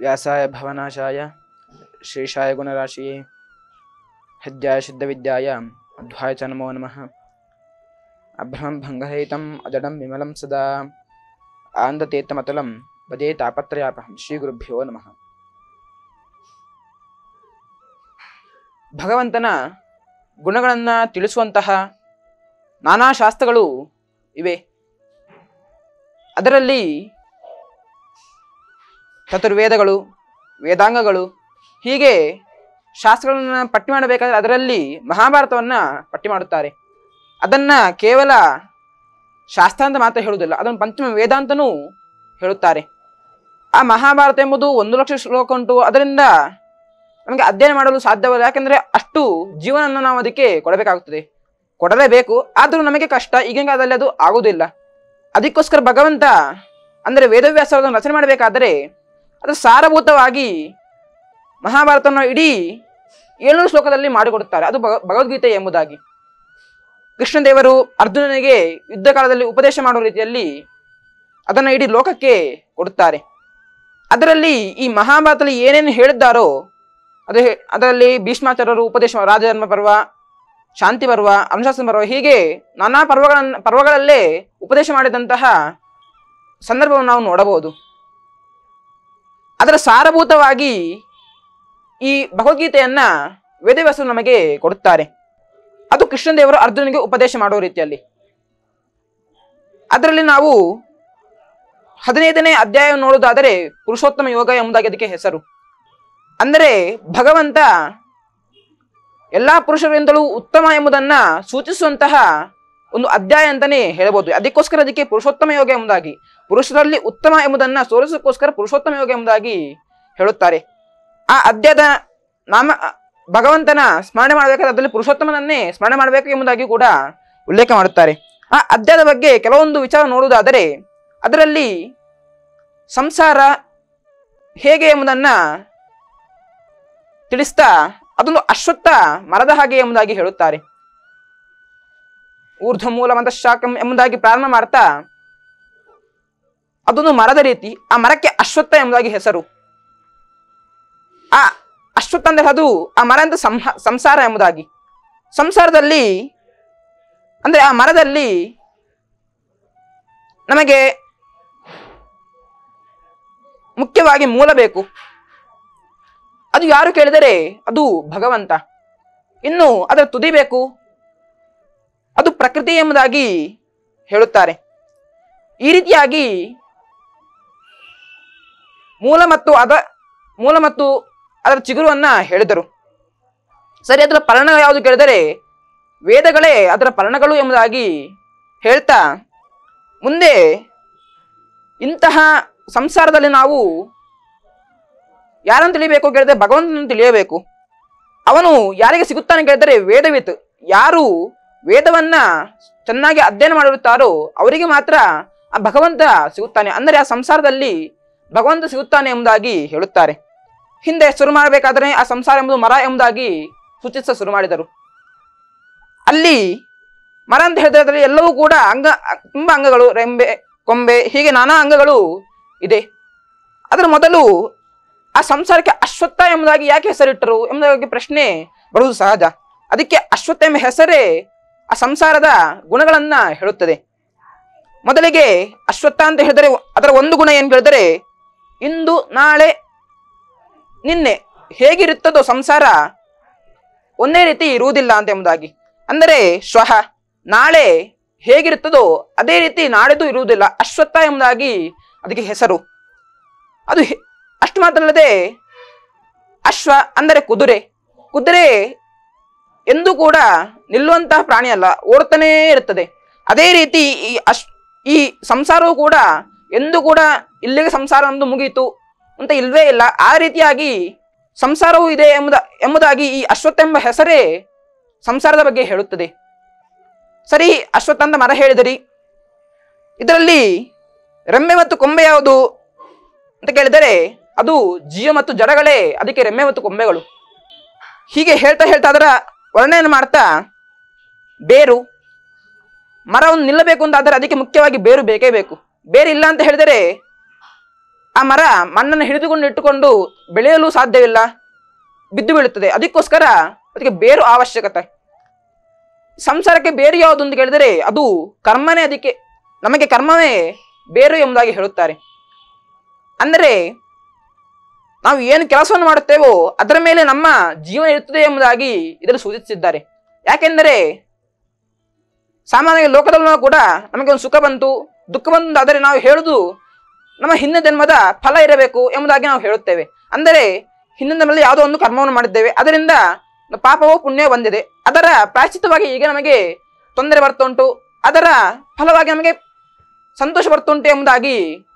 ವ್ಯಾಸಾಯ ಭವನಾಶಾಯ ಶೇಷಾಯ ಗುಣರಾಶಿಯೇ ಹದ್ಯಾಯ ಶುದ್ಧವಿದ್ಯಾಯ ಅಧ್ವಾಯ ಚ ನಮೋ ನಮಃ ಅಭ್ರಮಂ ಭಂಗರಹಿತಂ ಅಜಡಂ ವಿಮಲಂ ಸದಾ ಆಂದತೇತಮತಲಂ ಪದೇ ತಾಪತ್ರಯಾಪಹಂ ಶ್ರೀ ಗುರುಭ್ಯೋ ನಮಃ ಭಗವಂತನ ಗುಣಗಳನ್ನು ತಿಳಿಸುವಂತಹ ನಾನಾ ಶಾಸ್ತ್ರಗಳು ಇವೆ ಅದರಲ್ಲಿ ಚತುರ್ವೇದಗಳು ವೇದಾಂಗಗಳು ಹೀಗೆ ಶಾಸ್ತ್ರಗಳನ್ನ ಪಟ್ಟಿ ಮಾಡಬೇಕಾದ್ರೆ ಅದರಲ್ಲಿ ಮಹಾಭಾರತವನ್ನ ಪಟ್ಟಿ ಮಾಡುತ್ತಾರೆ ಅದನ್ನ ಕೇವಲ ಶಾಸ್ತ್ರ ಅಂತ ಮಾತ್ರ ಹೇಳುವುದಿಲ್ಲ ಅದನ್ನು ಪಂಚಮ ವೇದಾಂತನೂ ಹೇಳುತ್ತಾರೆ ಆ ಮಹಾಭಾರತ ಎಂಬುದು ಒಂದು ಲಕ್ಷ ಶ್ಲೋಕ ಉಂಟು ಅದರಿಂದ ನಮಗೆ ಅಧ್ಯಯನ ಮಾಡಲು ಸಾಧ್ಯವಿಲ್ಲ ಯಾಕೆಂದ್ರೆ ಅಷ್ಟು ಜೀವನವನ್ನು ನಾವು ಅದಕ್ಕೆ ಕೊಡಬೇಕಾಗುತ್ತದೆ ಕೊಡಲೇಬೇಕು ಆದರೂ ನಮಗೆ ಕಷ್ಟ ಈಗಿನ ಕಾಲದಲ್ಲಿ ಅದು ಆಗುವುದಿಲ್ಲ ಅದಕ್ಕೋಸ್ಕರ ಭಗವಂತ ಅಂದರೆ ವೇದವ್ಯಾಸರನ್ನು ರಚನೆ ಮಾಡಬೇಕಾದರೆ ಅದು ಸಾರಭೂತವಾಗಿ ಮಹಾಭಾರತವನ್ನು ಇಡೀ ಏಳ್ನೂರು ಶ್ಲೋಕದಲ್ಲಿ ಮಾಡಿಕೊಡುತ್ತಾರೆ ಅದು ಭಗ ಭಗವದ್ಗೀತೆ ಎಂಬುದಾಗಿ ಕೃಷ್ಣದೇವರು ಅರ್ಜುನನಿಗೆ ಯುದ್ಧ ಕಾಲದಲ್ಲಿ ಉಪದೇಶ ಮಾಡುವ ರೀತಿಯಲ್ಲಿ ಅದನ್ನು ಇಡೀ ಲೋಕಕ್ಕೆ ಕೊಡುತ್ತಾರೆ ಅದರಲ್ಲಿ ಈ ಮಹಾಭಾರತದಲ್ಲಿ ಏನೇನು ಹೇಳಿದ್ದಾರೋ ಅದು ಹೇ- ಅದರಲ್ಲಿ ಭೀಷ್ಮಾಚಾರ್ಯರು ಉಪದೇಶ ರಾಜಧರ್ಮ ಪರ್ವ ಶಾಂತಿ ಪರ್ವ ಅನುಶಾಸನ ಪರ್ವ ಹೀಗೆ ನಾನಾ ಪರ್ವಗಳನ್ನು ಪರ್ವಗಳಲ್ಲೇ ಉಪದೇಶ ಮಾಡಿದಂತಹ ಸಂದರ್ಭವನ್ನು ನಾವು ನೋಡಬಹುದು ಅದರ ಸಾರಭೂತವಾಗಿ ಈ ಭಗವದ್ಗೀತೆಯನ್ನ ವೇದವ್ಯಾಸರು ನಮಗೆ ಕೊಡುತ್ತಾರೆ ಅದು ಕೃಷ್ಣದೇವರು ಅರ್ಜುನಿಗೆ ಉಪದೇಶ ಮಾಡುವ ರೀತಿಯಲ್ಲಿ ಅದರಲ್ಲಿ ನಾವು ಹದಿನೈದನೇ ಅಧ್ಯಾಯ ನೋಡುವುದಾದರೆ ಪುರುಷೋತ್ತಮ ಯೋಗ ಎಂಬುದಾಗಿ ಅದಕ್ಕೆ ಹೆಸರು ಅಂದರೆ ಭಗವಂತ ಎಲ್ಲಾ ಪುರುಷರಿಂದಲೂ ಉತ್ತಮ ಎಂಬುದನ್ನ ಸೂಚಿಸುವಂತಹ ಒಂದು ಅಧ್ಯಾಯ ಅಂತಾನೆ ಹೇಳಬಹುದು ಅದಕ್ಕೋಸ್ಕರ ಅದಕ್ಕೆ ಪುರುಷೋತ್ತಮ ಯೋಗ ಎಂಬುದಾಗಿ ಪುರುಷರಲ್ಲಿ ಉತ್ತಮ ಎಂಬುದನ್ನ ತೋರಿಸೋಕ್ಕೋಸ್ಕರ ಪುರುಷೋತ್ತಮ ಯೋಗ ಎಂಬುದಾಗಿ ಹೇಳುತ್ತಾರೆ ಆ ಅಧ್ಯಾಯದ ನಾಮ ಭಗವಂತನ ಸ್ಮರಣೆ ಮಾಡಬೇಕಾದ್ರೆ ಅದರಲ್ಲಿ ಪುರುಷೋತ್ತಮನನ್ನೇ ಸ್ಮರಣೆ ಮಾಡಬೇಕು ಎಂಬುದಾಗಿ ಕೂಡ ಉಲ್ಲೇಖ ಮಾಡುತ್ತಾರೆ ಆ ಅಧ್ಯಾಯದ ಬಗ್ಗೆ ಕೆಲವೊಂದು ವಿಚಾರ ನೋಡುವುದಾದರೆ ಅದರಲ್ಲಿ ಸಂಸಾರ ಹೇಗೆ ಎಂಬುದನ್ನ ತಿಳಿಸ್ತಾ ಅದೊಂದು ಅಶ್ವತ್ಥ ಮರದ ಹಾಗೆ ಎಂಬುದಾಗಿ ಹೇಳುತ್ತಾರೆ ಊರ್ಧ್ವ ಮೂಲ ಶಾಖಂ ಎಂಬುದಾಗಿ ಪ್ರಾರಂಭ ಮಾಡ್ತಾ ಅದೊಂದು ಮರದ ರೀತಿ ಆ ಮರಕ್ಕೆ ಅಶ್ವತ್ಥ ಎಂಬುದಾಗಿ ಹೆಸರು ಆ ಅಶ್ವತ್ಥ ಅಂದ್ರೆ ಅದು ಆ ಮರ ಅಂತ ಸಂಹ ಸಂಸಾರ ಎಂಬುದಾಗಿ ಸಂಸಾರದಲ್ಲಿ ಅಂದ್ರೆ ಆ ಮರದಲ್ಲಿ ನಮಗೆ ಮುಖ್ಯವಾಗಿ ಮೂಲ ಬೇಕು ಅದು ಯಾರು ಕೇಳಿದರೆ ಅದು ಭಗವಂತ ಇನ್ನು ಅದರ ತುದಿ ಬೇಕು ಅದು ಪ್ರಕೃತಿ ಎಂಬುದಾಗಿ ಹೇಳುತ್ತಾರೆ ಈ ರೀತಿಯಾಗಿ ಮೂಲ ಮತ್ತು ಅದ ಮೂಲ ಮತ್ತು ಅದರ ಚಿಗುರುವನ್ನ ಹೇಳಿದರು ಸರಿ ಅದರ ಪರ್ಣ ಯಾವುದು ಕೇಳಿದರೆ ವೇದಗಳೇ ಅದರ ಪರ್ಣಗಳು ಎಂಬುದಾಗಿ ಹೇಳ್ತಾ ಮುಂದೆ ಇಂತಹ ಸಂಸಾರದಲ್ಲಿ ನಾವು ಯಾರನ್ನು ತಿಳಿಬೇಕು ಕೇಳಿದ್ರೆ ಭಗವಂತನನ್ನು ತಿಳಿಯಬೇಕು ಅವನು ಯಾರಿಗೆ ಸಿಗುತ್ತಾನೆ ಕೇಳಿದರೆ ವೇದವಿತ್ ಯಾರು ವೇದವನ್ನ ಚೆನ್ನಾಗಿ ಅಧ್ಯಯನ ಮಾಡಿರುತ್ತಾರೋ ಅವರಿಗೆ ಮಾತ್ರ ಆ ಭಗವಂತ ಸಿಗುತ್ತಾನೆ ಅಂದರೆ ಆ ಸಂಸಾರದಲ್ಲಿ ಭಗವಂತ ಸಿಗುತ್ತಾನೆ ಎಂಬುದಾಗಿ ಹೇಳುತ್ತಾರೆ ಹಿಂದೆ ಶುರು ಮಾಡಬೇಕಾದ್ರೆ ಆ ಸಂಸಾರ ಎಂಬುದು ಮರ ಎಂಬುದಾಗಿ ಸೂಚಿಸ ಶುರು ಮಾಡಿದರು ಅಲ್ಲಿ ಮರ ಅಂತ ಹೇಳಿದ್ರೆ ಅದರಲ್ಲಿ ಎಲ್ಲವೂ ಕೂಡ ಅಂಗ ತುಂಬಾ ಅಂಗಗಳು ರೆಂಬೆ ಕೊಂಬೆ ಹೀಗೆ ನಾನಾ ಅಂಗಗಳು ಇದೆ ಅದರ ಮೊದಲು ಆ ಸಂಸಾರಕ್ಕೆ ಅಶ್ವತ್ಥ ಎಂಬುದಾಗಿ ಯಾಕೆ ಹೆಸರಿಟ್ಟರು ಎಂಬುದಾಗಿ ಪ್ರಶ್ನೆ ಬರುವುದು ಸಹಜ ಅದಕ್ಕೆ ಅಶ್ವತ್ಥ ಎಂಬ ಹೆಸರೇ ಆ ಸಂಸಾರದ ಗುಣಗಳನ್ನ ಹೇಳುತ್ತದೆ ಮೊದಲಿಗೆ ಅಶ್ವತ್ಥ ಅಂತ ಹೇಳಿದರೆ ಅದರ ಒಂದು ಗುಣ ಏನು ಹೇಳಿದರೆ ಇಂದು ನಾಳೆ ನಿನ್ನೆ ಹೇಗಿರುತ್ತದೋ ಸಂಸಾರ ಒಂದೇ ರೀತಿ ಇರುವುದಿಲ್ಲ ಅಂತ ಎಂಬುದಾಗಿ ಅಂದರೆ ಶ್ವಹ ನಾಳೆ ಹೇಗಿರುತ್ತದೋ ಅದೇ ರೀತಿ ನಾಳೆದು ಇರುವುದಿಲ್ಲ ಅಶ್ವತ್ಥ ಎಂಬುದಾಗಿ ಅದಕ್ಕೆ ಹೆಸರು ಅದು ಹೆ- ಅಷ್ಟು ಮಾತ್ರ ಅಲ್ಲದೆ ಅಶ್ವ ಅಂದರೆ ಕುದುರೆ ಕುದುರೆ ಎಂದೂ ಕೂಡ ನಿಲ್ಲುವಂತಹ ಪ್ರಾಣಿ ಅಲ್ಲ ಓಡ್ತಾನೇ ಇರುತ್ತದೆ ಅದೇ ರೀತಿ ಈ ಅಶ್ ಈ ಸಂಸಾರವು ಕೂಡ ಎಂದೂ ಕೂಡ ಇಲ್ಲಿಗೆ ಸಂಸಾರ ಒಂದು ಮುಗಿಯಿತು ಅಂತ ಇಲ್ವೇ ಇಲ್ಲ ಆ ರೀತಿಯಾಗಿ ಸಂಸಾರವೂ ಇದೆ ಎಂಬುದ ಎಂಬುದಾಗಿ ಈ ಅಶ್ವತ್ಥ ಎಂಬ ಹೆಸರೇ ಸಂಸಾರದ ಬಗ್ಗೆ ಹೇಳುತ್ತದೆ ಸರಿ ಅಶ್ವತ್ಥ ಅಂತ ಮರ ಹೇಳಿದಿರಿ ಇದರಲ್ಲಿ ರೆಮ್ಮೆ ಮತ್ತು ಕೊಂಬೆ ಯಾವುದು ಅಂತ ಕೇಳಿದರೆ ಅದು ಜೀವ ಮತ್ತು ಜಡಗಳೇ ಅದಕ್ಕೆ ರೆಮ್ಮೆ ಮತ್ತು ಕೊಂಬೆಗಳು ಹೀಗೆ ಹೇಳ್ತಾ ಹೇಳ್ತಾ ಅದರ ವರ್ಣನೆ ಮಾಡ್ತಾ ಬೇರು ಮರವನ್ನು ನಿಲ್ಲಬೇಕು ಅಂತ ಆದರೆ ಅದಕ್ಕೆ ಮುಖ್ಯವಾಗಿ ಬೇರು ಬೇಕೇ ಬೇಕು ಬೇರು ಇಲ್ಲ ಅಂತ ಹೇಳಿದರೆ ಆ ಮರ ಮಣ್ಣನ್ನು ಹಿಡಿದುಕೊಂಡು ಇಟ್ಟುಕೊಂಡು ಬೆಳೆಯಲು ಸಾಧ್ಯವಿಲ್ಲ ಬಿದ್ದು ಬೀಳುತ್ತದೆ ಅದಕ್ಕೋಸ್ಕರ ಅದಕ್ಕೆ ಬೇರು ಅವಶ್ಯಕತೆ ಸಂಸಾರಕ್ಕೆ ಬೇರು ಯಾವುದು ಅಂತ ಕೇಳಿದರೆ ಅದು ಕರ್ಮನೇ ಅದಕ್ಕೆ ನಮಗೆ ಕರ್ಮವೇ ಬೇರು ಎಂಬುದಾಗಿ ಹೇಳುತ್ತಾರೆ ಅಂದರೆ ನಾವು ಏನು ಕೆಲಸವನ್ನು ಮಾಡುತ್ತೇವೋ ಅದರ ಮೇಲೆ ನಮ್ಮ ಜೀವನ ಇರುತ್ತದೆ ಎಂಬುದಾಗಿ ಇದರಲ್ಲಿ ಸೂಚಿಸಿದ್ದಾರೆ ಯಾಕೆಂದರೆ ಸಾಮಾನ್ಯ ಲೋಕದಲ್ಲೂ ಕೂಡ ನಮಗೆ ಒಂದು ಸುಖ ಬಂತು ದುಃಖ ಬಂತು ಆದರೆ ನಾವು ಹೇಳುದು ನಮ್ಮ ಹಿಂದಿನ ಜನ್ಮದ ಫಲ ಇರಬೇಕು ಎಂಬುದಾಗಿ ನಾವು ಹೇಳುತ್ತೇವೆ ಅಂದರೆ ಹಿಂದಿನ ಜನ್ಮದಲ್ಲಿ ಯಾವುದೋ ಒಂದು ಕರ್ಮವನ್ನು ಮಾಡಿದ್ದೇವೆ ಅದರಿಂದ ಪಾಪವೋ ಪುಣ್ಯ ಬಂದಿದೆ ಅದರ ಪ್ರಾಶ್ಚಿತವಾಗಿ ಈಗ ನಮಗೆ ತೊಂದರೆ ಬರ್ತುಂಟು ಅದರ ಫಲವಾಗಿ ನಮಗೆ ಸಂತೋಷ ಬರ್ತುಂಟು ಎಂಬುದಾಗಿ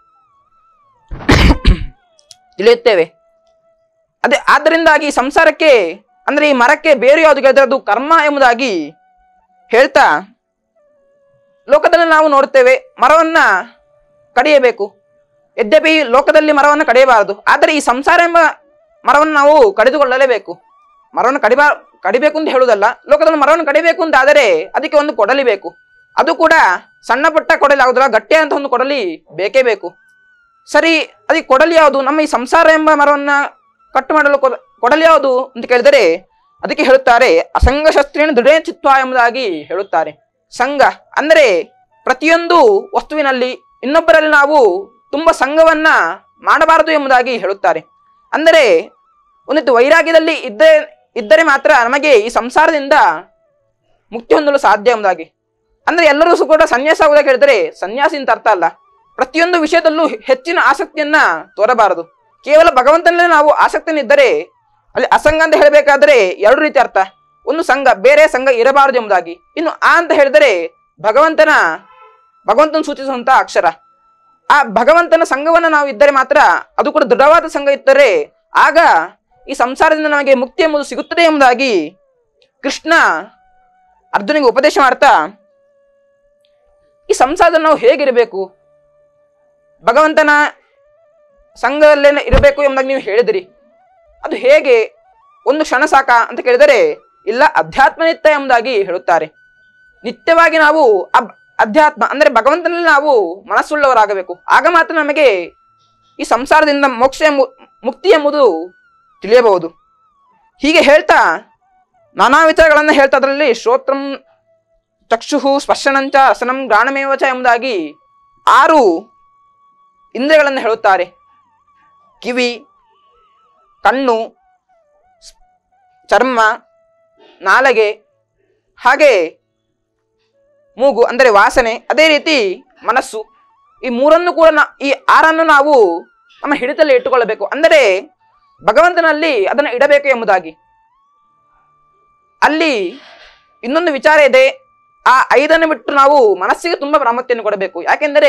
ತಿಳಿಯುತ್ತೇವೆ ಅದೇ ಆದ್ದರಿಂದಾಗಿ ಸಂಸಾರಕ್ಕೆ ಅಂದ್ರೆ ಈ ಮರಕ್ಕೆ ಬೇರೆ ಯಾವುದು ಕೇಳಿದ್ರೆ ಅದು ಕರ್ಮ ಎಂಬುದಾಗಿ ಹೇಳ್ತಾ ಲೋಕದಲ್ಲಿ ನಾವು ನೋಡುತ್ತೇವೆ ಮರವನ್ನ ಕಡಿಯಬೇಕು ಯದ್ಯಪಿ ಲೋಕದಲ್ಲಿ ಮರವನ್ನು ಕಡಿಯಬಾರದು ಆದರೆ ಈ ಸಂಸಾರ ಎಂಬ ಮರವನ್ನು ನಾವು ಕಡಿದುಕೊಳ್ಳಲೇಬೇಕು ಮರವನ್ನು ಕಡಿಬಾ ಕಡಿಬೇಕು ಅಂತ ಹೇಳುವುದಲ್ಲ ಲೋಕದಲ್ಲಿ ಮರವನ್ನು ಕಡಿಬೇಕು ಅಂತ ಆದರೆ ಅದಕ್ಕೆ ಒಂದು ಕೊಡಲಿ ಬೇಕು ಅದು ಕೂಡ ಸಣ್ಣ ಪುಟ್ಟ ಕೊಡಲಿ ಆಗುದಿಲ್ಲ ಗಟ್ಟಿಯಾದಂತ ಒಂದು ಕೊಡಲಿ ಬೇಕೇ ಬೇಕು ಸರಿ ಅದಕ್ಕೆ ಕೊಡಲಿ ಯಾವುದು ನಮ್ಮ ಈ ಸಂಸಾರ ಎಂಬ ಮರವನ್ನ ಕಟ್ಟು ಮಾಡಲು ಕೊಡ- ಕೊಡಲಿ ಯಾವುದು ಅಂತ ಕೇಳಿದರೆ ಅದಕ್ಕೆ ಹೇಳುತ್ತಾರೆ ಅಸಂಗ ಶಸ್ತ್ರೇಣ ದೃಢ ಚಿತ್ವ ಎಂಬುದಾಗಿ ಹೇಳುತ್ತಾರೆ ಸಂಘ ಅಂದರೆ ಪ್ರತಿಯೊಂದು ವಸ್ತುವಿನಲ್ಲಿ ಇನ್ನೊಬ್ಬರಲ್ಲಿ ನಾವು ತುಂಬ ಸಂಘವನ್ನ ಮಾಡಬಾರದು ಎಂಬುದಾಗಿ ಹೇಳುತ್ತಾರೆ ಅಂದರೆ ಒಂದಿತ್ತು ವೈರಾಗ್ಯದಲ್ಲಿ ಇದ್ದರೆ ಇದ್ದರೆ ಮಾತ್ರ ನಮಗೆ ಈ ಸಂಸಾರದಿಂದ ಮುಕ್ತಿ ಹೊಂದಲು ಸಾಧ್ಯ ಎಂಬುದಾಗಿ ಅಂದ್ರೆ ಎಲ್ಲರೂ ಸಹ ಕೂಡ ಸನ್ಯಾಸ ಆಗುವುದಾಗಿ ಹೇಳಿದರೆ ಸನ್ಯಾಸಿ ಅಂತ ಅರ್ಥ ಅಲ್ಲ ಪ್ರತಿಯೊಂದು ವಿಷಯದಲ್ಲೂ ಹೆಚ್ಚಿನ ಆಸಕ್ತಿಯನ್ನ ತೋರಬಾರದು ಕೇವಲ ಭಗವಂತನಲ್ಲಿ ನಾವು ಆಸಕ್ತಿನಿದ್ದರೆ ಅಲ್ಲಿ ಅಸಂಗ ಅಂತ ಹೇಳಬೇಕಾದ್ರೆ ಎರಡು ರೀತಿ ಅರ್ಥ ಒಂದು ಸಂಘ ಬೇರೆ ಸಂಘ ಇರಬಾರದು ಎಂಬುದಾಗಿ ಇನ್ನು ಆ ಅಂತ ಹೇಳಿದರೆ ಭಗವಂತನ ಭಗವಂತನ ಸೂಚಿಸುವಂತ ಅಕ್ಷರ ಆ ಭಗವಂತನ ಸಂಘವನ್ನು ನಾವು ಇದ್ದರೆ ಮಾತ್ರ ಅದು ಕೂಡ ದೃಢವಾದ ಸಂಘ ಇದ್ದರೆ ಆಗ ಈ ಸಂಸಾರದಿಂದ ನಮಗೆ ಮುಕ್ತಿ ಎಂಬುದು ಸಿಗುತ್ತದೆ ಎಂಬುದಾಗಿ ಕೃಷ್ಣ ಅರ್ಜುನಿಗೆ ಉಪದೇಶ ಮಾಡ್ತಾ ಈ ಸಂಸಾರದಲ್ಲಿ ನಾವು ಹೇಗಿರಬೇಕು ಭಗವಂತನ ಸಂಘದಲ್ಲೇ ಇರಬೇಕು ಎಂಬುದಾಗಿ ನೀವು ಹೇಳಿದಿರಿ ಅದು ಹೇಗೆ ಒಂದು ಕ್ಷಣ ಸಾಕ ಅಂತ ಕೇಳಿದರೆ ಇಲ್ಲ ಅಧ್ಯಾತ್ಮ ನಿತ್ಯ ಎಂಬುದಾಗಿ ಹೇಳುತ್ತಾರೆ ನಿತ್ಯವಾಗಿ ನಾವು ಅಬ್ ಅಧ್ಯಾತ್ಮ ಅಂದರೆ ಭಗವಂತನಲ್ಲಿ ನಾವು ಮನಸ್ಸುಳ್ಳವರಾಗಬೇಕು ಆಗ ಮಾತ್ರ ನಮಗೆ ಈ ಸಂಸಾರದಿಂದ ಮೋಕ್ಷ ಎಂಬು ಮುಕ್ತಿ ಎಂಬುದು ತಿಳಿಯಬಹುದು ಹೀಗೆ ಹೇಳ್ತಾ ನಾನಾ ವಿಚಾರಗಳನ್ನು ಹೇಳ್ತಾ ಅದರಲ್ಲಿ ಶ್ರೋತ್ರಂ ಚಕ್ಷು ಸ್ಪರ್ಶನಂಚ ರಸನಂ ಗಾಣಮೇವಚ ಎಂಬುದಾಗಿ ಆರು ಇಂದ್ರಿಯಗಳನ್ನು ಹೇಳುತ್ತಾರೆ ಕಿವಿ ಕಣ್ಣು ಸ್- ಚರ್ಮ ನಾಲಗೆ ಹಾಗೆ ಮೂಗು ಅಂದರೆ ವಾಸನೆ ಅದೇ ರೀತಿ ಮನಸ್ಸು ಈ ಮೂರನ್ನು ಕೂಡ ನಾ- ಈ ಆರನ್ನು ನಾವು ನಮ್ಮ ಹಿಡಿತಲ್ಲಿ ಇಟ್ಟುಕೊಳ್ಳಬೇಕು ಅಂದರೆ ಭಗವಂತನಲ್ಲಿ ಅದನ್ನು ಇಡಬೇಕು ಎಂಬುದಾಗಿ ಅಲ್ಲಿ ಇನ್ನೊಂದು ವಿಚಾರ ಇದೆ ಆ ಐದನ್ನು ಬಿಟ್ಟು ನಾವು ಮನಸ್ಸಿಗೆ ತುಂಬಾ ಪ್ರಾಮುಖ್ಯತೆಯನ್ನು ಕೊಡಬೇಕು ಯಾಕೆಂದರೆ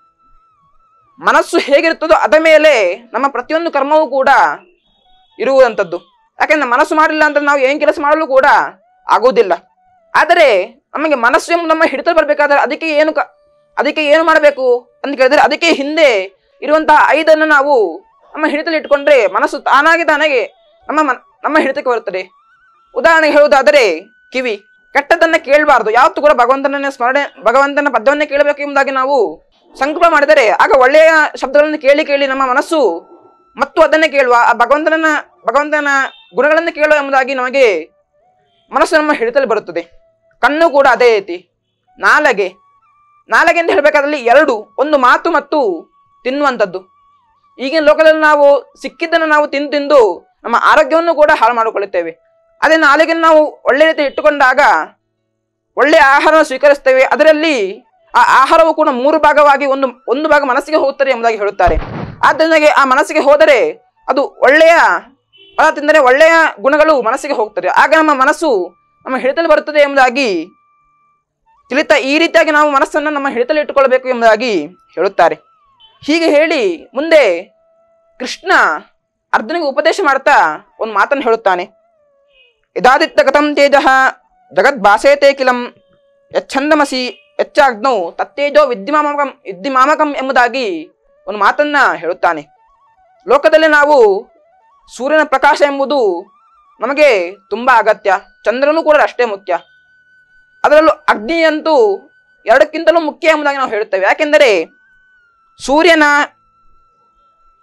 ಮನಸ್ಸು ಹೇಗಿರುತ್ತದೋ ಅದ ಮೇಲೆ ನಮ್ಮ ಪ್ರತಿಯೊಂದು ಕರ್ಮವೂ ಕೂಡ ಇರುವಂಥದ್ದು ಯಾಕೆಂದ್ರೆ ಮನಸ್ಸು ಮಾಡಲಿಲ್ಲ ಅಂತ ನಾವು ಏನ್ ಕೆಲಸ ಮಾಡಲು ಕೂಡ ಆಗುವುದಿಲ್ಲ ಆದರೆ ನಮಗೆ ಮನಸ್ಸು ಎಂಬುದು ನಮ್ಮ ಹಿಡಿತ ಬರಬೇಕಾದ್ರೆ ಅದಕ್ಕೆ ಏನು ಕ ಅದಕ್ಕೆ ಏನು ಮಾಡಬೇಕು ಅಂತ ಕೇಳಿದ್ರೆ ಅದಕ್ಕೆ ಹಿಂದೆ ಇರುವಂತಹ ಐದನ್ನು ನಾವು ನಮ್ಮ ಹಿಡಿತದಲ್ಲಿ ಇಟ್ಕೊಂಡ್ರೆ ಮನಸ್ಸು ತಾನಾಗಿ ತಾನಾಗೆ ನಮ್ಮ ಮನ- ನಮ್ಮ ಹಿಡಿತಕ್ಕೆ ಬರುತ್ತದೆ ಉದಾಹರಣೆಗೆ ಹೇಳುವುದಾದರೆ ಕಿವಿ ಕೆಟ್ಟದನ್ನ ಕೇಳಬಾರದು ಯಾವತ್ತೂ ಕೂಡ ಭಗವಂತನ ಸ್ಮರಣೆ ಭಗವಂತನ ಪದ್ಯವನ್ನೇ ಕೇಳಬೇಕು ಎಂಬುದಾಗಿ ನಾವು ಸಂಕಲ್ಪ ಮಾಡಿದರೆ ಆಗ ಒಳ್ಳೆಯ ಶಬ್ದಗಳನ್ನು ಕೇಳಿ ಕೇಳಿ ನಮ್ಮ ಮನಸ್ಸು ಮತ್ತು ಅದನ್ನೇ ಕೇಳುವ ಆ ಭಗವಂತನ ಭಗವಂತನ ಗುಣಗಳನ್ನು ಕೇಳುವ ಎಂಬುದಾಗಿ ನಮಗೆ ಮನಸ್ಸು ನಮ್ಮ ಹಿಡಿತಲ್ಲಿ ಬರುತ್ತದೆ ಕಣ್ಣು ಕೂಡ ಅದೇ ರೀತಿ ನಾಲಗೆ ನಾಲಗೆ ಅಂತ ಹೇಳಬೇಕಾದಲ್ಲಿ ಎರಡು ಒಂದು ಮಾತು ಮತ್ತು ತಿನ್ನುವಂಥದ್ದು ಈಗಿನ ಲೋಕದಲ್ಲಿ ನಾವು ಸಿಕ್ಕಿದ್ದನ್ನು ನಾವು ತಿಂದು ತಿಂದು ನಮ್ಮ ಆರೋಗ್ಯವನ್ನು ಕೂಡ ಹಾಳು ಮಾಡಿಕೊಳ್ಳುತ್ತೇವೆ ಅದೇ ನಾಲಿಗೆಯನ್ನು ನಾವು ಒಳ್ಳೆ ರೀತಿ ಇಟ್ಟುಕೊಂಡಾಗ ಒಳ್ಳೆಯ ಆಹಾರ ಸ್ವೀಕರಿಸ್ತೇವೆ ಅದರಲ್ಲಿ ಆ ಆಹಾರವು ಕೂಡ ಮೂರು ಭಾಗವಾಗಿ ಒಂದು ಒಂದು ಭಾಗ ಮನಸ್ಸಿಗೆ ಹೋಗುತ್ತದೆ ಎಂಬುದಾಗಿ ಹೇಳುತ್ತಾರೆ ಆದ್ದರಿಂದ ಆ ಮನಸ್ಸಿಗೆ ಹೋದರೆ ಅದು ಒಳ್ಳೆಯ ಪದ ತಿಂದರೆ ಒಳ್ಳೆಯ ಗುಣಗಳು ಮನಸ್ಸಿಗೆ ಹೋಗ್ತದೆ ಆಗ ನಮ್ಮ ಮನಸ್ಸು ನಮ್ಮ ಹಿಡಿತಲ್ಲಿ ಬರುತ್ತದೆ ಎಂಬುದಾಗಿ ತಿಳಿತಾ ಈ ರೀತಿಯಾಗಿ ನಾವು ಮನಸ್ಸನ್ನು ನಮ್ಮ ಹಿಡಿತಲ್ಲಿ ಇಟ್ಟುಕೊಳ್ಬೇಕು ಎಂಬುದಾಗಿ ಹೇಳುತ್ತಾರೆ ಹೀಗೆ ಹೇಳಿ ಮುಂದೆ ಕೃಷ್ಣ ಅರ್ಜುನಿಗೆ ಉಪದೇಶ ಮಾಡ್ತಾ ಒಂದು ಮಾತನ್ನು ಹೇಳುತ್ತಾನೆ ಯದಾದಿತ್ಯ ಕಥಂ ತೇಜ ಜಗದ್ಭಾಸೇತೆ ಕಿಲಂ ಯಚ್ಛಂದಮಸಿ ಯಚ್ಚಾಗ್ನೌ ತತ್ತೇಜೋ ವಿದ್ಯಮಾಮಕಂ ವಿದ್ಯಮಾಮಕಂ ಎಂಬುದಾಗಿ ಒಂದು ಮಾತನ್ನ ಹೇಳುತ್ತಾನೆ ಲೋಕದಲ್ಲಿ ನಾವು ಸೂರ್ಯನ ಪ್ರಕಾಶ ಎಂಬುದು ನಮಗೆ ತುಂಬಾ ಅಗತ್ಯ ಚಂದ್ರನು ಕೂಡ ಅಷ್ಟೇ ಮುಖ್ಯ ಅದರಲ್ಲೂ ಅಗ್ನಿಯಂತೂ ಎರಡಕ್ಕಿಂತಲೂ ಮುಖ್ಯ ಎಂಬುದಾಗಿ ನಾವು ಹೇಳುತ್ತೇವೆ ಯಾಕೆಂದರೆ ಸೂರ್ಯನ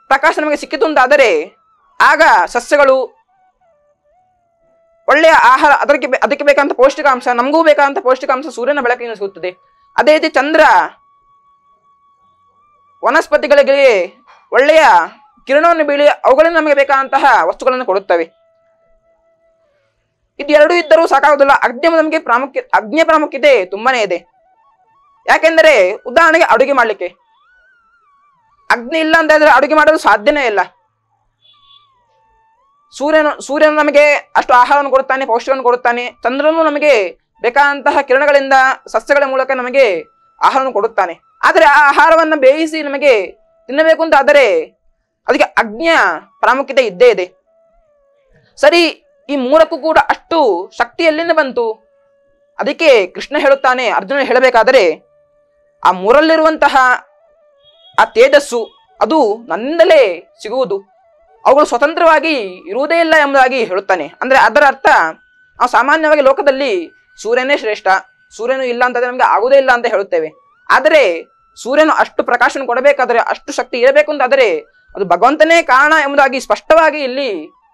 ಪ್ರಕಾಶ ನಮಗೆ ಸಿಕ್ಕಿತು ಅಂತಾದರೆ ಆಗ ಸಸ್ಯಗಳು ಒಳ್ಳೆಯ ಆಹಾರ ಅದಕ್ಕೆ ಬೇ- ಅದಕ್ಕೆ ಬೇಕಾದಂತ ಪೌಷ್ಟಿಕಾಂಶ ನಮಗೂ ಬೇಕಾದಂತ ಪೌಷ್ಟಿಕಾಂಶ ಸೂರ್ಯನ ಬೆಳಕಿನಿಂದ ಸಿಗುತ್ತದೆ ಅದೇ ರೀತಿ ಚಂದ್ರ ವನಸ್ಪತಿಗಳಿಗೆ ಒಳ್ಳೆಯ ಕಿರಣವನ್ನು ಬೀಳಿ ಅವುಗಳಿಂದ ನಮಗೆ ಬೇಕಾದಂತಹ ವಸ್ತುಗಳನ್ನು ಕೊಡುತ್ತವೆ ಇದು ಎರಡೂ ಇದ್ದರೂ ಸಾಕಾಗುವುದಿಲ್ಲ ಅಗ್ನಿ ನಮಗೆ ಪ್ರಾಮುಖ್ಯ ಅಗ್ನಿಯ ಪ್ರಾಮುಖ್ಯತೆ ತುಂಬಾನೇ ಇದೆ ಯಾಕೆಂದರೆ ಉದಾಹರಣೆಗೆ ಅಡುಗೆ ಮಾಡಲಿಕ್ಕೆ ಅಗ್ನಿ ಇಲ್ಲ ಅಂತ ಹೇಳಿದ್ರೆ ಅಡುಗೆ ಮಾಡಲು ಸಾಧ್ಯನೇ ಇಲ್ಲ ಸೂರ್ಯನು ಸೂರ್ಯನು ನಮಗೆ ಅಷ್ಟು ಆಹಾರವನ್ನು ಕೊಡುತ್ತಾನೆ ಪೌಷ್ಟಿಕವನ್ನು ಕೊಡುತ್ತಾನೆ ಚಂದ್ರನು ನಮಗೆ ಬೇಕಾದಂತಹ ಕಿರಣಗಳಿಂದ ಸಸ್ಯಗಳ ಮೂಲಕ ನಮಗೆ ಆಹಾರವನ್ನು ಕೊಡುತ್ತಾನೆ ಆದರೆ ಆ ಆಹಾರವನ್ನ ಬೇಯಿಸಿ ನಮಗೆ ತಿನ್ನಬೇಕು ಅಂತ ಆದರೆ ಅದಕ್ಕೆ ಅಗ್ನಿಯ ಪ್ರಾಮುಖ್ಯತೆ ಇದ್ದೇ ಇದೆ ಸರಿ ಈ ಮೂರಕ್ಕೂ ಕೂಡ ಅಷ್ಟು ಶಕ್ತಿ ಎಲ್ಲಿಂದ ಬಂತು ಅದಕ್ಕೆ ಕೃಷ್ಣ ಹೇಳುತ್ತಾನೆ ಅರ್ಜುನ ಹೇಳಬೇಕಾದರೆ ಆ ಮೂರಲ್ಲಿರುವಂತಹ ಆ ತೇಜಸ್ಸು ಅದು ನನ್ನಿಂದಲೇ ಸಿಗುವುದು ಅವುಗಳು ಸ್ವತಂತ್ರವಾಗಿ ಇರುವುದೇ ಇಲ್ಲ ಎಂಬುದಾಗಿ ಹೇಳುತ್ತಾನೆ ಅಂದ್ರೆ ಅದರ ಅರ್ಥ ನಾವು ಸಾಮಾನ್ಯವಾಗಿ ಲೋಕದಲ್ಲಿ ಸೂರ್ಯನೇ ಶ್ರೇಷ್ಠ ಸೂರ್ಯನು ಇಲ್ಲ ಅಂತಂದ್ರೆ ನಮಗೆ ಆಗುವುದೇ ಇಲ್ಲ ಅಂತ ಹೇಳುತ್ತೇವೆ ಆದರೆ ಸೂರ್ಯನು ಅಷ್ಟು ಪ್ರಕಾಶನ ಕೊಡಬೇಕಾದರೆ ಅಷ್ಟು ಶಕ್ತಿ ಇರಬೇಕು ಅಂತಾದರೆ ಅದು ಭಗವಂತನೇ ಕಾರಣ ಎಂಬುದಾಗಿ ಸ್ಪಷ್ಟವಾಗಿ ಇಲ್ಲಿ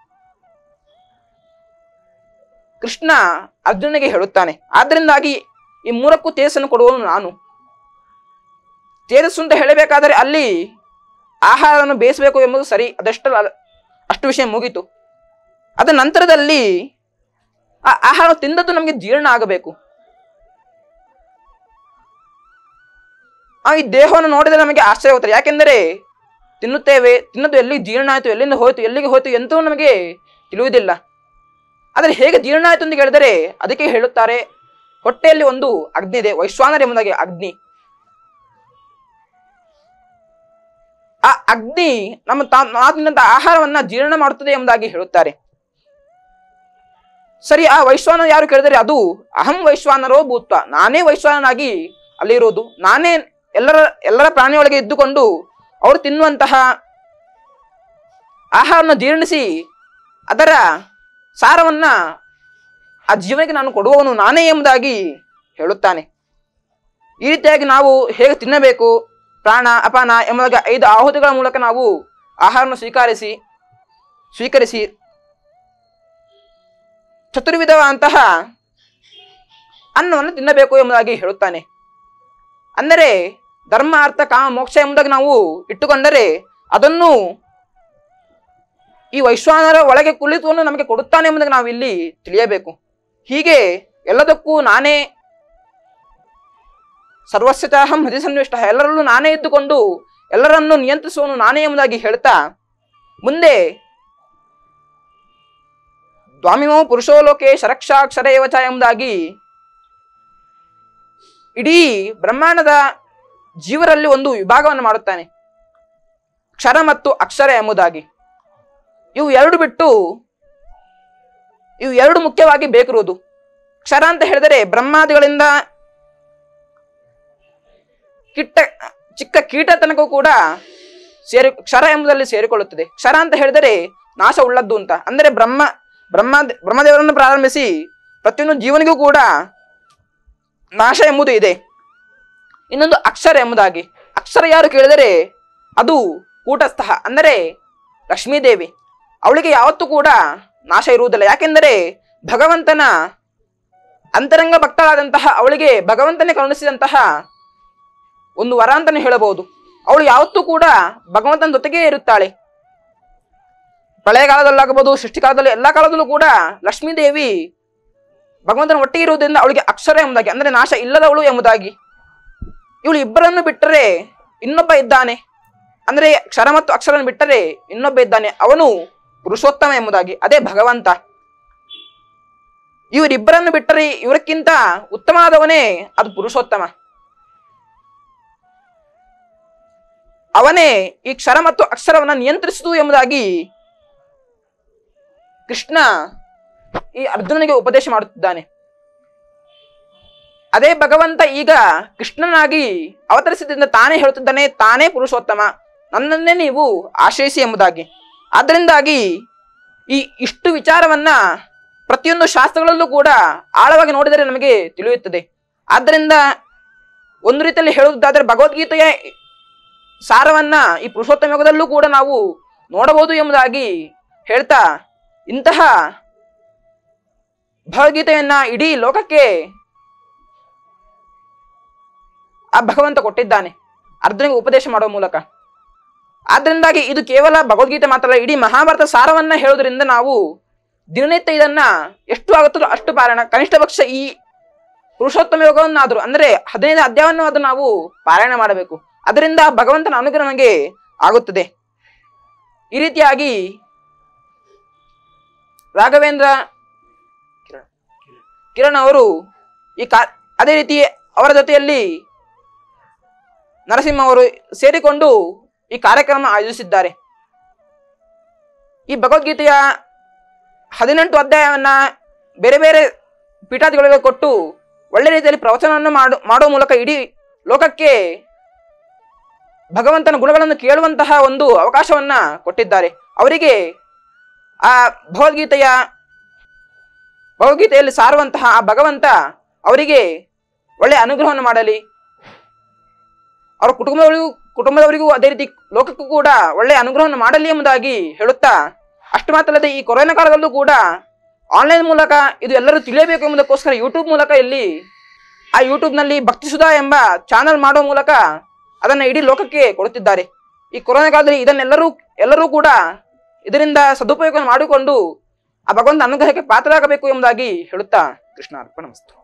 ಕೃಷ್ಣ ಅರ್ಜುನನಿಗೆ ಹೇಳುತ್ತಾನೆ ಆದ್ರಿಂದಾಗಿ ಈ ಮೂರಕ್ಕೂ ತೇಜಸ್ಸನ್ನು ಕೊಡುವವನು ನಾನು ತೇಜಸ್ಸು ಅಂತ ಹೇಳಬೇಕಾದರೆ ಅಲ್ಲಿ ಆಹಾರವನ್ನು ಬೇಯಿಸಬೇಕು ಎಂಬುದು ಸರಿ ಅದಷ್ಟಲ್ಲ ಅಷ್ಟು ವಿಷಯ ಮುಗೀತು ಅದ ನಂತರದಲ್ಲಿ ಆ ಆಹಾರ ತಿಂದದ್ದು ನಮಗೆ ಜೀರ್ಣ ಆಗಬೇಕು ಆ ಈ ದೇಹವನ್ನು ನೋಡಿದರೆ ನಮಗೆ ಆಶ್ಚರ್ಯ ಹೋಗ್ತಾರೆ ಯಾಕೆಂದರೆ ತಿನ್ನುತ್ತೇವೆ ತಿನ್ನೋದು ಎಲ್ಲಿ ಜೀರ್ಣ ಆಯಿತು ಎಲ್ಲಿಂದ ಹೋಯ್ತು ಎಲ್ಲಿಗೆ ಹೋಯ್ತು ಎಂತೂ ನಮಗೆ ತಿಳಿಯುವುದಿಲ್ಲ ಆದರೆ ಹೇಗೆ ಜೀರ್ಣ ಆಯಿತು ಅಂತ ಹೇಳಿದರೆ ಅದಕ್ಕೆ ಹೇಳುತ್ತಾರೆ ಹೊಟ್ಟೆಯಲ್ಲಿ ಒಂದು ಅಗ್ನಿ ಇದೆ ವೈಶ್ವಾನರ ಎಂಬುದಾಗಿ ಅಗ್ನಿ ಆ ಅಗ್ನಿ ನಮ್ಮ ತಾ- ನಾವು ತಿನ್ನಂತ ಆಹಾರವನ್ನ ಜೀರ್ಣ ಮಾಡುತ್ತದೆ ಎಂಬುದಾಗಿ ಹೇಳುತ್ತಾರೆ ಸರಿ ಆ ವೈಶ್ವಾನ ಯಾರು ಕೇಳಿದರೆ ಅದು ಅಹಂ ವೈಶ್ವಾನರೋ ಭೂತ್ವ ನಾನೇ ವೈಶ್ವಾನನಾಗಿ ಅಲ್ಲಿರೋದು ನಾನೇ ಎಲ್ಲರ ಎಲ್ಲರ ಪ್ರಾಣಿಯೊಳಗೆ ಇದ್ದುಕೊಂಡು ಅವರು ತಿನ್ನುವಂತಹ ಆಹಾರವನ್ನು ಜೀರ್ಣಿಸಿ ಅದರ ಸಾರವನ್ನ ಆ ಜೀವನಿಗೆ ನಾನು ಕೊಡುವವನು ನಾನೇ ಎಂಬುದಾಗಿ ಹೇಳುತ್ತಾನೆ ಈ ರೀತಿಯಾಗಿ ನಾವು ಹೇಗೆ ತಿನ್ನಬೇಕು ಪ್ರಾಣ ಅಪಾನ ಎಂಬುದಾಗಿ ಐದು ಆಹುತಿಗಳ ಮೂಲಕ ನಾವು ಆಹಾರವನ್ನು ಸ್ವೀಕರಿಸಿ ಸ್ವೀಕರಿಸಿ ಚತುರ್ವಿಧವಾದಂತಹ ಅನ್ನವನ್ನು ತಿನ್ನಬೇಕು ಎಂಬುದಾಗಿ ಹೇಳುತ್ತಾನೆ ಅಂದರೆ ಧರ್ಮ ಅರ್ಥ ಕಾಮ ಮೋಕ್ಷ ಎಂಬುದಾಗಿ ನಾವು ಇಟ್ಟುಕೊಂಡರೆ ಅದನ್ನು ಈ ವೈಶ್ವಾನರ ಒಳಗೆ ಕುಳಿತುಕೊಂಡು ನಮಗೆ ಕೊಡುತ್ತಾನೆ ಎಂಬುದಾಗಿ ನಾವು ಇಲ್ಲಿ ತಿಳಿಯಬೇಕು ಹೀಗೆ ಎಲ್ಲದಕ್ಕೂ ನಾನೇ ಸರ್ವಸ್ಯತಹಂ ಹೃದಯ ಸನ್ನಿವಿಷ್ಟ ಎಲ್ಲರಲ್ಲೂ ನಾನೇ ಇದ್ದುಕೊಂಡು ಎಲ್ಲರನ್ನು ನಿಯಂತ್ರಿಸುವನು ನಾನೇ ಎಂಬುದಾಗಿ ಹೇಳ್ತಾ ಮುಂದೆ ದ್ವಾಮಿಮೋ ಪುರುಷೋ ಲೋಕೆ ಶರಕ್ಷಾಕ್ಷರ ಏವಚ ಎಂಬುದಾಗಿ ಇಡೀ ಬ್ರಹ್ಮಾಂಡದ ಜೀವರಲ್ಲಿ ಒಂದು ವಿಭಾಗವನ್ನು ಮಾಡುತ್ತಾನೆ ಕ್ಷರ ಮತ್ತು ಅಕ್ಷರ ಎಂಬುದಾಗಿ ಇವು ಎರಡು ಬಿಟ್ಟು ಇವು ಎರಡು ಮುಖ್ಯವಾಗಿ ಬೇಕಿರುವುದು ಕ್ಷರ ಅಂತ ಹೇಳಿದರೆ ಬ್ರಹ್ಮಾದಿಗಳಿಂದ ಕಿಟ್ಟ ಚಿಕ್ಕ ಕೀಟ ತನಕ ಕೂಡ ಸೇರಿ ಕ್ಷರ ಎಂಬುದರಲ್ಲಿ ಸೇರಿಕೊಳ್ಳುತ್ತದೆ ಕ್ಷರ ಅಂತ ಹೇಳಿದರೆ ನಾಶ ಉಳ್ಳದ್ದು ಅಂತ ಅಂದರೆ ಬ್ರಹ್ಮ ಬ್ರಹ್ಮ ಬ್ರಹ್ಮದೇವರನ್ನು ಪ್ರಾರಂಭಿಸಿ ಪ್ರತಿಯೊಂದು ಜೀವನಿಗೂ ಕೂಡ ನಾಶ ಎಂಬುದು ಇದೆ ಇನ್ನೊಂದು ಅಕ್ಷರ ಎಂಬುದಾಗಿ ಅಕ್ಷರ ಯಾರು ಕೇಳಿದರೆ ಅದು ಕೂಟಸ್ಥ ಅಂದರೆ ಲಕ್ಷ್ಮೀದೇವಿ ಅವಳಿಗೆ ಯಾವತ್ತೂ ಕೂಡ ನಾಶ ಇರುವುದಿಲ್ಲ ಯಾಕೆಂದರೆ ಭಗವಂತನ ಅಂತರಂಗ ಭಕ್ತಳಾದಂತಹ ಅವಳಿಗೆ ಭಗವಂತನೇ ಕರುಣಿಸಿದಂತಹ ಒಂದು ವರ ಅಂತಾನೆ ಹೇಳಬಹುದು ಅವಳು ಯಾವತ್ತೂ ಕೂಡ ಭಗವಂತನ ಜೊತೆಗೇ ಇರುತ್ತಾಳೆ ಪ್ರಳಯಕಾಲದಲ್ಲಾಗಬಹುದು ಸೃಷ್ಟಿಕಾಲದಲ್ಲಿ ಎಲ್ಲ ಕಾಲದಲ್ಲೂ ಕೂಡ ಲಕ್ಷ್ಮೀದೇವಿ ಭಗವಂತನ ಒಟ್ಟಿಗೆ ಇರುವುದರಿಂದ ಅವಳಿಗೆ ಅಕ್ಷರ ಎಂಬುದಾಗಿ ಅಂದರೆ ನಾಶ ಇಲ್ಲದವಳು ಎಂಬುದಾಗಿ ಇವಳು ಇಬ್ಬರನ್ನು ಬಿಟ್ಟರೆ ಇನ್ನೊಬ್ಬ ಇದ್ದಾನೆ ಅಂದರೆ ಕ್ಷರ ಮತ್ತು ಅಕ್ಷರವನ್ನು ಬಿಟ್ಟರೆ ಇನ್ನೊಬ್ಬ ಇದ್ದಾನೆ ಅವನು ಪುರುಷೋತ್ತಮ ಎಂಬುದಾಗಿ ಅದೇ ಭಗವಂತ ಇವರಿಬ್ಬರನ್ನು ಬಿಟ್ಟರೆ ಇವರಕ್ಕಿಂತ ಉತ್ತಮವಾದವನೇ ಅದು ಪುರುಷೋತ್ತಮ ಅವನೇ ಈ ಕ್ಷರ ಮತ್ತು ಅಕ್ಷರವನ್ನ ನಿಯಂತ್ರಿಸುವುದು ಎಂಬುದಾಗಿ ಕೃಷ್ಣ ಈ ಅರ್ಜುನನಿಗೆ ಉಪದೇಶ ಮಾಡುತ್ತಿದ್ದಾನೆ ಅದೇ ಭಗವಂತ ಈಗ ಕೃಷ್ಣನಾಗಿ ಅವತರಿಸಿದ್ರಿಂದ ತಾನೇ ಹೇಳುತ್ತಿದ್ದಾನೆ ತಾನೇ ಪುರುಷೋತ್ತಮ ನನ್ನನ್ನೇ ನೀವು ಆಶ್ರಯಿಸಿ ಎಂಬುದಾಗಿ ಆದ್ದರಿಂದಾಗಿ ಈ ಇಷ್ಟು ವಿಚಾರವನ್ನ ಪ್ರತಿಯೊಂದು ಶಾಸ್ತ್ರಗಳಲ್ಲೂ ಕೂಡ ಆಳವಾಗಿ ನೋಡಿದರೆ ನಮಗೆ ತಿಳಿಯುತ್ತದೆ ಆದ್ದರಿಂದ ಒಂದು ರೀತಿಯಲ್ಲಿ ಹೇಳುವುದಾದರೆ ಭಗವದ್ಗೀತೆಯ ಸಾರವನ್ನ ಈ ಪುರುಷೋತ್ತಮ ಯೋಗದಲ್ಲೂ ಕೂಡ ನಾವು ನೋಡಬಹುದು ಎಂಬುದಾಗಿ ಹೇಳ್ತಾ ಇಂತಹ ಭಗವದ್ಗೀತೆಯನ್ನ ಇಡೀ ಲೋಕಕ್ಕೆ ಆ ಭಗವಂತ ಕೊಟ್ಟಿದ್ದಾನೆ ಅರ್ಜುನಿಗೆ ಉಪದೇಶ ಮಾಡುವ ಮೂಲಕ ಆದ್ರಿಂದಾಗಿ ಇದು ಕೇವಲ ಭಗವದ್ಗೀತೆ ಮಾತ್ರ ಅಲ್ಲ ಇಡೀ ಮಹಾಭಾರತ ಸಾರವನ್ನ ಹೇಳೋದ್ರಿಂದ ನಾವು ದಿನನಿತ್ಯ ಇದನ್ನ ಎಷ್ಟು ಆಗುತ್ತೋ ಅಷ್ಟು ಪಾರಾಯಣ ಕನಿಷ್ಠ ಪಕ್ಷ ಈ ಪುರುಷೋತ್ತಮ ಯೋಗವನ್ನಾದರೂ ಅಂದ್ರೆ ಹದಿನೈದು ಅಧ್ಯಾಯವನ್ನು ಅದು ನಾವು ಪಾರಾಯಣ ಮಾಡಬೇಕು ಅದರಿಂದ ಭಗವಂತನ ಅನುಗ್ರಹ ನಮಗೆ ಆಗುತ್ತದೆ ಈ ರೀತಿಯಾಗಿ ರಾಘವೇಂದ್ರ ಕಿರಣ್ ಅವರು ಈ ಕಾ ಅದೇ ರೀತಿ ಅವರ ಜೊತೆಯಲ್ಲಿ ನರಸಿಂಹ ಅವರು ಸೇರಿಕೊಂಡು ಈ ಕಾರ್ಯಕ್ರಮ ಆಯೋಜಿಸಿದ್ದಾರೆ ಈ ಭಗವದ್ಗೀತೆಯ ಹದಿನೆಂಟು ಅಧ್ಯಾಯವನ್ನ ಬೇರೆ ಬೇರೆ ಪೀಠಾದಿಗಳಿಗೆ ಕೊಟ್ಟು ಒಳ್ಳೆ ರೀತಿಯಲ್ಲಿ ಪ್ರವಚನವನ್ನು ಮಾಡು ಮಾಡುವ ಮೂಲಕ ಇಡೀ ಲೋಕಕ್ಕೆ ಭಗವಂತನ ಗುಣಗಳನ್ನು ಕೇಳುವಂತಹ ಒಂದು ಅವಕಾಶವನ್ನ ಕೊಟ್ಟಿದ್ದಾರೆ ಅವರಿಗೆ ಆ ಭಗವದ್ಗೀತೆಯ ಭಗವದ್ಗೀತೆಯಲ್ಲಿ ಸಾರುವಂತಹ ಆ ಭಗವಂತ ಅವರಿಗೆ ಒಳ್ಳೆಯ ಅನುಗ್ರಹವನ್ನು ಮಾಡಲಿ ಅವರ ಕುಟುಂಬದವರಿಗೂ ಕುಟುಂಬದವರಿಗೂ ಅದೇ ರೀತಿ ಲೋಕಕ್ಕೂ ಕೂಡ ಒಳ್ಳೆಯ ಅನುಗ್ರಹವನ್ನು ಮಾಡಲಿ ಎಂಬುದಾಗಿ ಹೇಳುತ್ತಾ ಅಷ್ಟು ಮಾತ್ರ ಅಲ್ಲದೆ ಈ ಕೊರೋನಾ ಕಾಲದಲ್ಲೂ ಕೂಡ ಆನ್ಲೈನ್ ಮೂಲಕ ಇದು ಎಲ್ಲರೂ ತಿಳಿಯಬೇಕು ಎಂಬುದಕ್ಕೋಸ್ಕರ ಯೂಟ್ಯೂಬ್ ಮೂಲಕ ಇಲ್ಲಿ ಆ ಯೂಟ್ಯೂಬ್ನಲ್ಲಿ ಭಕ್ತಿ ಸುಧಾ ಎಂಬ ಚಾನಲ್ ಮಾಡುವ ಮೂಲಕ ಅದನ್ನು ಇಡೀ ಲೋಕಕ್ಕೆ ಕೊಡುತ್ತಿದ್ದಾರೆ ಈ ಕೊರೋನಾ ಕಾಲದಲ್ಲಿ ಇದನ್ನೆಲ್ಲರೂ ಎಲ್ಲರೂ ಕೂಡ ಇದರಿಂದ ಸದುಪಯೋಗ ಮಾಡಿಕೊಂಡು ಆ ಭಗವಂತ ಅನುಗ್ರಹಕ್ಕೆ ಪಾತ್ರರಾಗಬೇಕು ಎಂಬುದಾಗಿ ಹೇಳುತ್ತಾ ಕೃಷ್ಣ ಅರ್ಪಣ